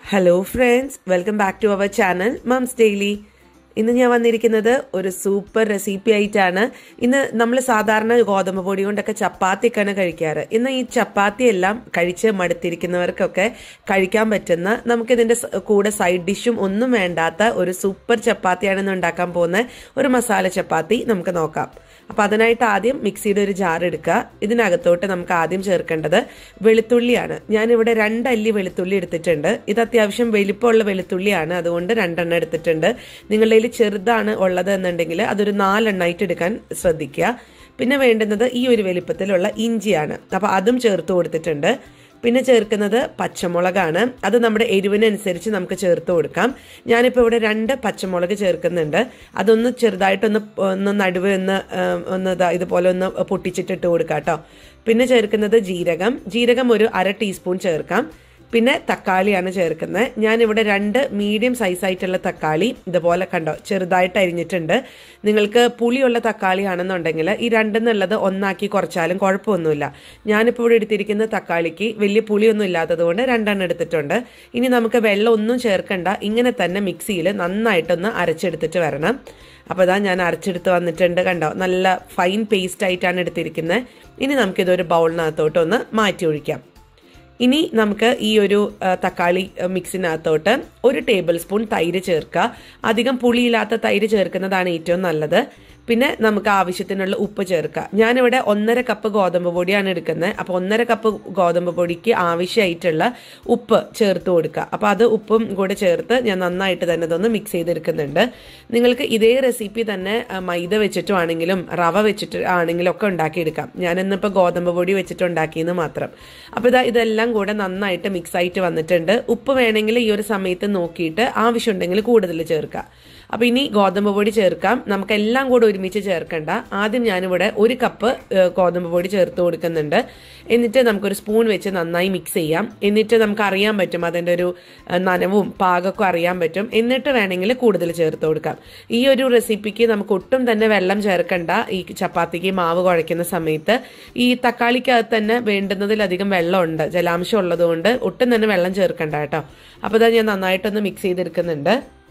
hello friends welcome back to our channel moms daily ഇന്ന് ഞാൻ വന്നിരിക്കുന്നത് ഒരു സൂപ്പർ റെസിപ്പി ആയിട്ടാണ് ഇന്ന് നമ്മൾ സാധാരണ ഗോതമ്പ് പൊടി കൊണ്ടൊക്കെ ചപ്പാത്തിയൊക്കെയാണ് കഴിക്കാറ് ഇന്ന് ഈ ചപ്പാത്തി എല്ലാം കഴിച്ച് മടുത്തിരിക്കുന്നവർക്കൊക്കെ കഴിക്കാൻ പറ്റുന്ന നമുക്കിതിൻ്റെ സ- കൂടെ സൈഡ് ഡിഷും ഒന്നും വേണ്ടാത്ത ഒരു സൂപ്പർ ചപ്പാത്തിയാണ് ഇന്ന് ഉണ്ടാക്കാൻ പോകുന്ന ഒരു മസാല ചപ്പാത്തി നമുക്ക് നോക്കാം അപ്പം അതിനായിട്ട് ആദ്യം മിക്സിയുടെ ഒരു ജാർ എടുക്കുക ഇതിനകത്തോട്ട് നമുക്ക് ആദ്യം ചേർക്കേണ്ടത് വെളുത്തുള്ളിയാണ് ഞാനിവിടെ രണ്ടല്ലി വെളുത്തുള്ളി എടുത്തിട്ടുണ്ട് ഇത് അത്യാവശ്യം വലിപ്പമുള്ള വെളുത്തുള്ളിയാണ് അതുകൊണ്ട് രണ്ടെണ്ണം എടുത്തിട്ടുണ്ട് നിങ്ങളുടെ കയ്യിൽ ചെറുതാണ് ഉള്ളത് എന്നുണ്ടെങ്കിൽ അതൊരു നാലെണ്ണമായിട്ട് എടുക്കാൻ ശ്രദ്ധിക്കുക പിന്നെ വേണ്ടുന്നത് ഈ ഒരു വലിപ്പത്തിലുള്ള ഇഞ്ചിയാണ് അപ്പം അതും ചേർത്ത് കൊടുത്തിട്ടുണ്ട് പിന്നെ ചേർക്കുന്നത് പച്ചമുളകാണ് അത് നമ്മുടെ എരിവിനനുസരിച്ച് നമുക്ക് ചേർത്ത് കൊടുക്കാം ഞാനിപ്പോൾ ഇവിടെ രണ്ട് പച്ചമുളക് ചേർക്കുന്നുണ്ട് അതൊന്ന് ചെറുതായിട്ടൊന്ന് ഒന്ന് നടുവ് ഒന്ന് ആ, ഒന്ന് ഇതാ ഇതുപോലെ ഒന്ന് പൊട്ടിച്ചിട്ടിട്ട് കൊടുക്കാം കേട്ടോ പിന്നെ ചേർക്കുന്നത് ജീരകം ജീരകം ഒരു അര ടീസ്പൂൺ ചേർക്കാം പിന്നെ തക്കാളിയാണ് ചേർക്കുന്നത് ഞാനിവിടെ രണ്ട് മീഡിയം സൈസ് ആയിട്ടുള്ള തക്കാളി ഇതുപോലെ കണ്ടോ ചെറുതായിട്ട് അരിഞ്ഞിട്ടുണ്ട് നിങ്ങൾക്ക് പുളിയുള്ള തക്കാളി ആണെന്നുണ്ടെങ്കിൽ ഈ രണ്ടെന്നുള്ളത് ഒന്നാക്കി കുറച്ചാലും കുഴപ്പമൊന്നുമില്ല ഞാനിപ്പോൾ ഇവിടെ എടുത്തിരിക്കുന്ന തക്കാളിക്ക് വലിയ പുളിയൊന്നും ഇല്ലാത്തത് കൊണ്ട് രണ്ടെണ്ണം എടുത്തിട്ടുണ്ട് ഇനി നമുക്ക് വെള്ളം ഒന്നും ചേർക്കണ്ട ഇങ്ങനെ തന്നെ മിക്സിയിൽ നന്നായിട്ടൊന്ന് അരച്ചെടുത്തിട്ട് വരണം അപ്പോൾ ഇതാ ഞാൻ അരച്ചെടുത്ത് വന്നിട്ടുണ്ട് കണ്ടോ നല്ല ഫൈൻ പേസ്റ്റ് ആയിട്ടാണ് എടുത്തിരിക്കുന്നത് ഇനി നമുക്കിതൊരു ബൗളിനകത്തോട്ട് ഒന്ന് മാറ്റി ഒഴിക്കാം ഇനി നമുക്ക് ഈ ഒരു ആ, തക്കാളി ആ, മിക്സിനകത്തോട്ട് ഒരു ടേബിൾ സ്പൂൺ തൈര് ചേർക്കുക അധികം പുളിയില്ലാത്ത തൈര് ചേർക്കുന്നതാണ് ഏറ്റവും നല്ലത് പിന്നെ നമുക്ക് ആവശ്യത്തിനുള്ള ഉപ്പ് ചേർക്കുക ഞാനിവിടെ ഒന്നര കപ്പ് ഗോതമ്പ് പൊടിയാണ് എടുക്കുന്നത് അപ്പോൾ ഒന്നര കപ്പ് ഗോതമ്പ് പൊടിക്ക് ആവശ്യമായിട്ടുള്ള ഉപ്പ് ചേർത്ത് കൊടുക്കുക അപ്പോൾ അത് ഉപ്പും കൂടെ ചേർത്ത് ഞാൻ നന്നായിട്ട് തന്നെ ഇതൊന്ന് മിക്സ് ചെയ്തെടുക്കുന്നുണ്ട് നിങ്ങൾക്ക് ഇതേ റെസിപ്പി തന്നെ ആ, മൈദ വെച്ചിട്ടും ആണെങ്കിലും റവ വെച്ചിട്ട് ആണെങ്കിലും ഒക്കെ ഉണ്ടാക്കിയെടുക്കാം ഞാൻ ഇന്നിപ്പോൾ ഗോതമ്പ് പൊടി വെച്ചിട്ട് ഉണ്ടാക്കിയെന്ന് മാത്രം അപ്പോൾ ഇതാ ഇതെല്ലാം കൂടെ നന്നായിട്ട് മിക്സ് ആയിട്ട് വന്നിട്ടുണ്ട് ഉപ്പ് വേണമെങ്കിൽ ഈ ഒരു സമയത്ത് നോക്കിയിട്ട് ആവശ്യമുണ്ടെങ്കിൽ കൂടുതൽ ചേർക്കുക അപ്പോൾ ഇനി ഗോതമ്പ് പൊടി ചേർക്കാം നമുക്ക് എല്ലാം കൂടെ ഒരുമിച്ച് ചേർക്കണ്ട ആദ്യം ഞാനിവിടെ ഒരു കപ്പ് ഏഹ്, ഗോതമ്പ് പൊടി ചേർത്ത് കൊടുക്കുന്നുണ്ട് എന്നിട്ട് നമുക്കൊരു സ്പൂൺ വെച്ച് നന്നായി മിക്സ് ചെയ്യാം എന്നിട്ട് നമുക്ക് അറിയാൻ പറ്റും അതിൻ്റെ ഒരു ഏഹ്, നനവും പാകമൊക്കെ അറിയാൻ പറ്റും എന്നിട്ട് വേണമെങ്കിൽ കൂടുതൽ ചേർത്ത് കൊടുക്കാം ഈ ഒരു റെസിപ്പിക്ക് നമുക്ക് ഒട്ടും തന്നെ വെള്ളം ചേർക്കണ്ട ഈ ചപ്പാത്തിക്ക് മാവ് കുഴയ്ക്കുന്ന സമയത്ത് ഈ തക്കാളിക്കകത്ത് തന്നെ വേണ്ടുന്നതിലധികം വെള്ളമുണ്ട് ജലാംശം ഉള്ളതുകൊണ്ട് ഒട്ടും തന്നെ വെള്ളം ചേർക്കണ്ട കേട്ടോ അപ്പോൾ ഇതാ ഞാൻ നന്നായിട്ടൊന്ന് മിക്സ് ചെയ്തെടുക്കുന്നുണ്ട്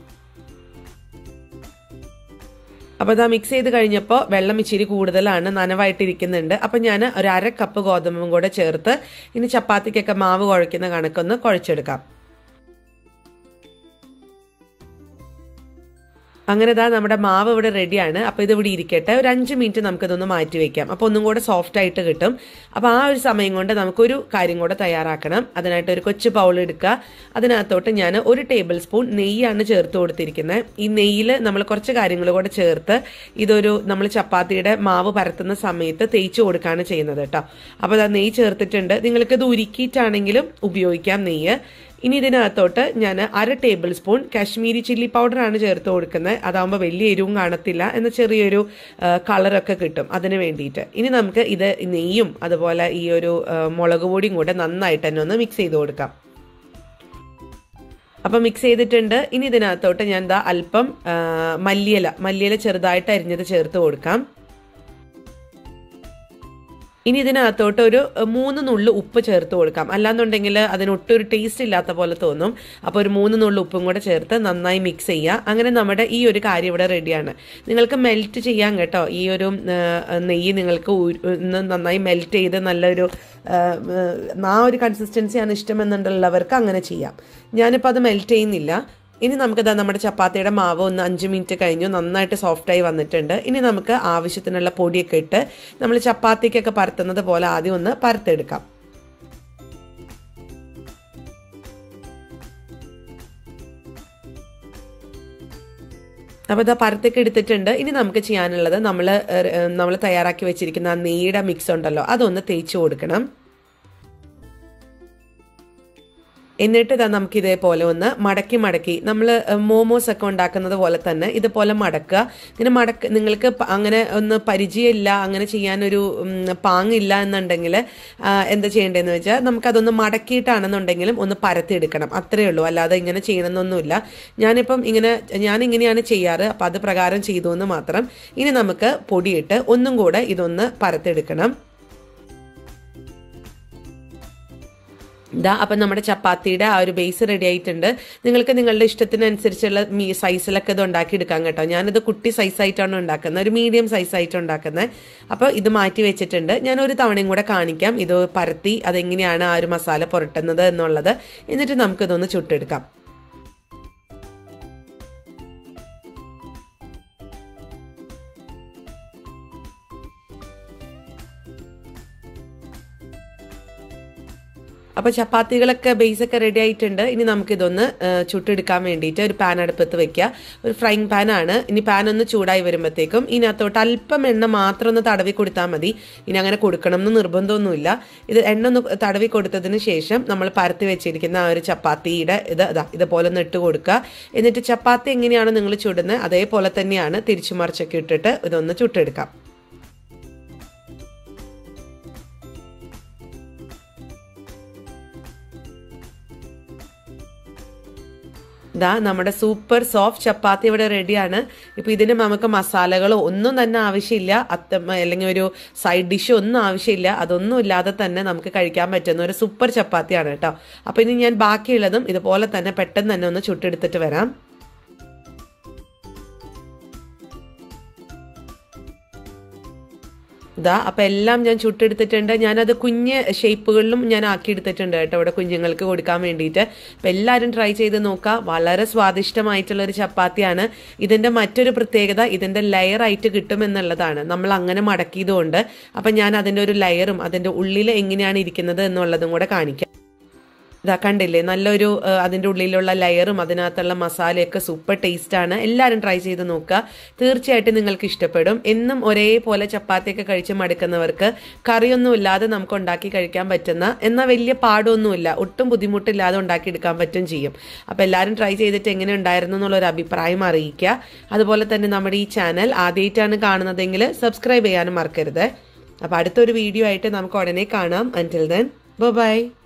അപ്പോൾ ഇതാ മിക്സ് ചെയ്ത് കഴിഞ്ഞപ്പോൾ വെള്ളം ഇച്ചിരി കൂടുതലാണ് നനവായിട്ടിരിക്കുന്നുണ്ട് അപ്പം ഞാൻ ഒരു അര കപ്പ് ഗോതമ്പും കൂടെ ചേർത്ത് ഇനി ചപ്പാത്തിക്കൊക്കെ മാവ് കുഴയ്ക്കുന്ന കണക്കൊന്ന് കുഴച്ചെടുക്കാം അങ്ങനെ ഇതാ നമ്മുടെ മാവ് ഇവിടെ റെഡിയാണ് അപ്പോൾ ഇത് ഇവിടെ ഇരിക്കട്ടെ ഒരു അഞ്ച് മിനിറ്റ് നമുക്കിതൊന്ന് മാറ്റി വെക്കാം അപ്പോൾ ഒന്നും കൂടെ സോഫ്റ്റ് ആയിട്ട് കിട്ടും അപ്പോൾ ആ ഒരു സമയം കൊണ്ട് നമുക്കൊരു കാര്യം കൂടെ തയ്യാറാക്കണം അതിനായിട്ട് ഒരു കൊച്ചു ബൗൾ എടുക്കുക അതിനകത്തോട്ട് ഞാൻ ഒരു ടേബിൾ സ്പൂൺ നെയ്യാണ് ചേർത്ത് കൊടുത്തിരിക്കുന്നത് ഈ നെയ്യിൽ നമ്മൾ കുറച്ച് കാര്യങ്ങൾ കൂടെ ചേർത്ത് ഇതൊരു നമ്മൾ ചപ്പാത്തിയുടെ മാവ് പരത്തുന്ന സമയത്ത് തേച്ച് കൊടുക്കുകയാണ് ചെയ്യുന്നത് കേട്ടോ അപ്പോൾ അത് നെയ്യ് ചേർത്തിട്ടുണ്ട് നിങ്ങൾക്കിത് ഉരുക്കിയിട്ടാണെങ്കിലും ഉപയോഗിക്കാം നെയ്യ് ഇനി ഇതിനകത്തോട്ട് ഞാൻ അര ടേബിൾ സ്പൂൺ കാശ്മീരി ചില്ലി പൗഡറാണ് ചേർത്ത് കൊടുക്കുന്നത് അതാകുമ്പോൾ വലിയ എരിവും കാണത്തില്ല എന്ന ചെറിയൊരു ആ, കളറൊക്കെ കിട്ടും അതിന് വേണ്ടിയിട്ട് ഇനി നമുക്ക് ഇത് നെയ്യും അതുപോലെ ഈ ഒരു ആ, മുളക് പൊടിയും കൂടെ നന്നായിട്ട് തന്നെ ഒന്ന് മിക്സ് ചെയ്ത് കൊടുക്കാം അപ്പം മിക്സ് ചെയ്തിട്ടുണ്ട് ഇനി ഇതിനകത്തോട്ട് ഞാൻ എന്താ അല്പം ആ, മല്ലിയില മല്ലിയില ചെറുതായിട്ട് അരിഞ്ഞത് ചേർത്ത് കൊടുക്കാം ഇനി ഇതിനകത്തോട്ട് ഒരു അഹ്, മൂന്ന് നുള്ളു ഉപ്പ് ചേർത്ത് കൊടുക്കാം അല്ലാന്നുണ്ടെങ്കിൽ അതിനൊട്ടും ഒരു ടേസ്റ്റ് ഇല്ലാത്ത പോലെ തോന്നും അപ്പോൾ ഒരു മൂന്ന് നുള്ളു ഉപ്പും കൂടെ ചേർത്ത് നന്നായി മിക്സ് ചെയ്യുക അങ്ങനെ നമ്മുടെ ഈ ഒരു കാര്യം ഇവിടെ റെഡിയാണ് നിങ്ങൾക്ക് മെൽറ്റ് ചെയ്യാൻ കേട്ടോ ഈ ഒരു ആഹ്, നെയ്യ് നിങ്ങൾക്ക് ഉ- ഒന്ന് നന്നായി മെൽറ്റ് ചെയ്ത് നല്ലൊരു ആഹ്, ആഹ്, ആ ഒരു കൺസിസ്റ്റൻസിയാണ് ഇഷ്ടമെന്നുള്ളവർക്ക് അങ്ങനെ ചെയ്യാം ഞാനിപ്പോൾ അത് മെൽറ്റ് ചെയ്യുന്നില്ല ഇനി നമുക്കിതാ നമ്മുടെ ചപ്പാത്തിയുടെ മാവ് ഒന്ന് അഞ്ച് മിനിറ്റ് കഴിഞ്ഞു നന്നായിട്ട് സോഫ്റ്റായി വന്നിട്ടുണ്ട് ഇനി നമുക്ക് ആവശ്യത്തിനുള്ള പൊടിയൊക്കെ ഇട്ട് നമ്മൾ ചപ്പാത്തിക്കൊക്കെ പരത്തുന്നത് പോലെ ആദ്യം ഒന്ന് പരത്തെടുക്കാം അപ്പോൾ ഇതാ പരത്തൊക്കെ എടുത്തിട്ടുണ്ട് ഇനി നമുക്ക് ചെയ്യാനുള്ളത് നമ്മൾ നമ്മൾ തയ്യാറാക്കി വെച്ചിരിക്കുന്ന ആ നെയ്യുടെ മിക്സ് ഉണ്ടല്ലോ അതൊന്ന് തേച്ച് കൊടുക്കണം എന്നിട്ട് ഇതാ നമുക്ക് ഇതേപോലെ ഒന്ന് മടക്കി മടക്കി നമ്മൾ മോമോസ് ഒക്കെ ഉണ്ടാക്കുന്നത് പോലെ തന്നെ ഇതുപോലെ മടക്കുക ഇങ്ങനെ മടക്ക് നിങ്ങൾക്ക് പ- അങ്ങനെ ഒന്ന് പരിചയമില്ല അങ്ങനെ ചെയ്യാനൊരു ഉം, പാങ്ങില്ല എന്നുണ്ടെങ്കിൽ ആ, എന്താ ചെയ്യേണ്ടതെന്ന് വെച്ചാൽ നമുക്കതൊന്ന് മടക്കിയിട്ടാണെന്നുണ്ടെങ്കിലും ഒന്ന് പരത്തിയെടുക്കണം അത്രയേ ഉള്ളൂ അല്ലാതെ ഇങ്ങനെ ചെയ്യണമെന്നൊന്നുമില്ല ഞാനിപ്പം ഇങ്ങനെ ഞാൻ ഇങ്ങനെയാണ് ചെയ്യാറ് അപ്പം അത് പ്രകാരം ചെയ്തു എന്ന് മാത്രം ഇനി നമുക്ക് പൊടിയിട്ട് ഒന്നും കൂടെ ഇതൊന്ന് പരത്തെടുക്കണം ഇതാ അപ്പം നമ്മുടെ ചപ്പാത്തിയുടെ ആ ഒരു ബേസ് റെഡി ആയിട്ടുണ്ട് നിങ്ങൾക്ക് നിങ്ങളുടെ ഇഷ്ടത്തിനനുസരിച്ചുള്ള മീ സൈസിലൊക്കെ ഇത് ഉണ്ടാക്കിയെടുക്കാം കേട്ടോ ഞാനിത് കുട്ടി സൈസായിട്ടാണ് ഉണ്ടാക്കുന്നത് ഒരു മീഡിയം സൈസായിട്ട് ഉണ്ടാക്കുന്നത് അപ്പോൾ ഇത് മാറ്റി വെച്ചിട്ടുണ്ട് ഞാൻ ഒരു തവണയും കൂടെ കാണിക്കാം ഇത് പരത്തി അതെങ്ങനെയാണ് ആ ഒരു മസാല പുരട്ടുന്നത് എന്നുള്ളത് എന്നിട്ട് നമുക്കിതൊന്ന് ചുട്ടെടുക്കാം അപ്പോൾ ചപ്പാത്തികളൊക്കെ ബേസൊക്കെ റെഡി ആയിട്ടുണ്ട് ഇനി നമുക്കിതൊന്ന് ചുട്ടെടുക്കാൻ വേണ്ടിയിട്ട് ഒരു പാൻ അടുപ്പത്ത് വെക്കുക ഒരു ഫ്രൈങ് പാനാണ് ഇനി പാൻ ഒന്ന് ചൂടായി വരുമ്പോഴത്തേക്കും ഇതിനകത്തോട്ട് അല്പം എണ്ണ മാത്രം ഒന്ന് തടവി കൊടുത്താൽ മതി ഇനി അങ്ങനെ കൊടുക്കണം എന്ന് നിർബന്ധമൊന്നുമില്ല ഇത് എണ്ണ ഒന്ന് തടവി കൊടുത്തതിന് ശേഷം നമ്മൾ പരത്തി വെച്ചിരിക്കുന്ന ആ ഒരു ചപ്പാത്തിയുടെ ഇത് ഇതാ ഇതുപോലെ ഒന്ന് ഇട്ട് കൊടുക്കുക എന്നിട്ട് ചപ്പാത്തി എങ്ങനെയാണ് നിങ്ങൾ ചുടുന്നത് അതേപോലെ തന്നെയാണ് തിരിച്ചു മറിച്ചൊക്കെ ഇട്ടിട്ട് ഇതൊന്ന് ചുട്ടെടുക്കാം ഇതാ നമ്മുടെ സൂപ്പർ സോഫ്റ്റ് ചപ്പാത്തി ഇവിടെ റെഡിയാണ് ഇപ്പൊ ഇതിന് നമുക്ക് മസാലകളോ ഒന്നും തന്നെ ആവശ്യമില്ല അത്ത അല്ലെങ്കിൽ ഒരു സൈഡ് ഡിഷോ ഒന്നും ആവശ്യമില്ല അതൊന്നും ഇല്ലാതെ തന്നെ നമുക്ക് കഴിക്കാൻ പറ്റുന്ന ഒരു സൂപ്പർ ചപ്പാത്തിയാണ് കേട്ടോ അപ്പൊ ഇനി ഞാൻ ബാക്കിയുള്ളതും ഇതുപോലെ തന്നെ പെട്ടെന്ന് തന്നെ ഒന്ന് ചുട്ടെടുത്തിട്ട് വരാം ഇതാ അപ്പം എല്ലാം ഞാൻ ചുട്ടെടുത്തിട്ടുണ്ട് ഞാനത് കുഞ്ഞ് ഷേപ്പുകളിലും ഞാൻ ആക്കിയെടുത്തിട്ടുണ്ട് കേട്ടോ ഇവിടെ കുഞ്ഞുങ്ങൾക്ക് കൊടുക്കാൻ വേണ്ടിയിട്ട് അപ്പം എല്ലാവരും ട്രൈ ചെയ്ത് നോക്കുക വളരെ സ്വാദിഷ്ടമായിട്ടുള്ള ഒരു ചപ്പാത്തിയാണ് ഇതിൻ്റെ മറ്റൊരു പ്രത്യേകത ഇതിൻ്റെ ലെയർ ആയിട്ട് കിട്ടുമെന്നുള്ളതാണ് നമ്മൾ അങ്ങനെ മടക്കിയതുകൊണ്ട് അപ്പം ഞാൻ അതിൻ്റെ ഒരു ലെയറും അതിൻ്റെ ഉള്ളിൽ എങ്ങനെയാണ് ഇരിക്കുന്നത് എന്നുള്ളതും കൂടെ കാണിക്കാം ഇതാ കണ്ടില്ലേ നല്ലൊരു അതിൻ്റെ ഉള്ളിലുള്ള ലെയറും അതിനകത്തുള്ള മസാലയൊക്കെ സൂപ്പർ ടേസ്റ്റാണ് എല്ലാവരും ട്രൈ ചെയ്ത് നോക്കുക തീർച്ചയായിട്ടും നിങ്ങൾക്ക് ഇഷ്ടപ്പെടും എന്നും ഒരേപോലെ ചപ്പാത്തിയൊക്കെ കഴിച്ച് മടുക്കുന്നവർക്ക് കറിയൊന്നും ഇല്ലാതെ നമുക്ക് ഉണ്ടാക്കി കഴിക്കാൻ പറ്റുന്ന എന്നാൽ വലിയ പാടൊന്നുമില്ല ഒട്ടും ബുദ്ധിമുട്ടില്ലാതെ ഉണ്ടാക്കിയെടുക്കാൻ പറ്റും ചെയ്യും അപ്പോൾ എല്ലാവരും ട്രൈ ചെയ്തിട്ട് എങ്ങനെ ഉണ്ടായിരുന്നു എന്നുള്ളൊരു അഭിപ്രായം അറിയിക്കുക അതുപോലെ തന്നെ നമ്മുടെ ഈ ചാനൽ ആദ്യമായിട്ടാണ് കാണുന്നതെങ്കിൽ സബ്സ്ക്രൈബ് ചെയ്യാനും മറക്കരുത് അപ്പോൾ അടുത്തൊരു വീഡിയോ ആയിട്ട് നമുക്ക് ഉടനെ കാണാം അൻറ്റിൽ ദെൻ ബൈ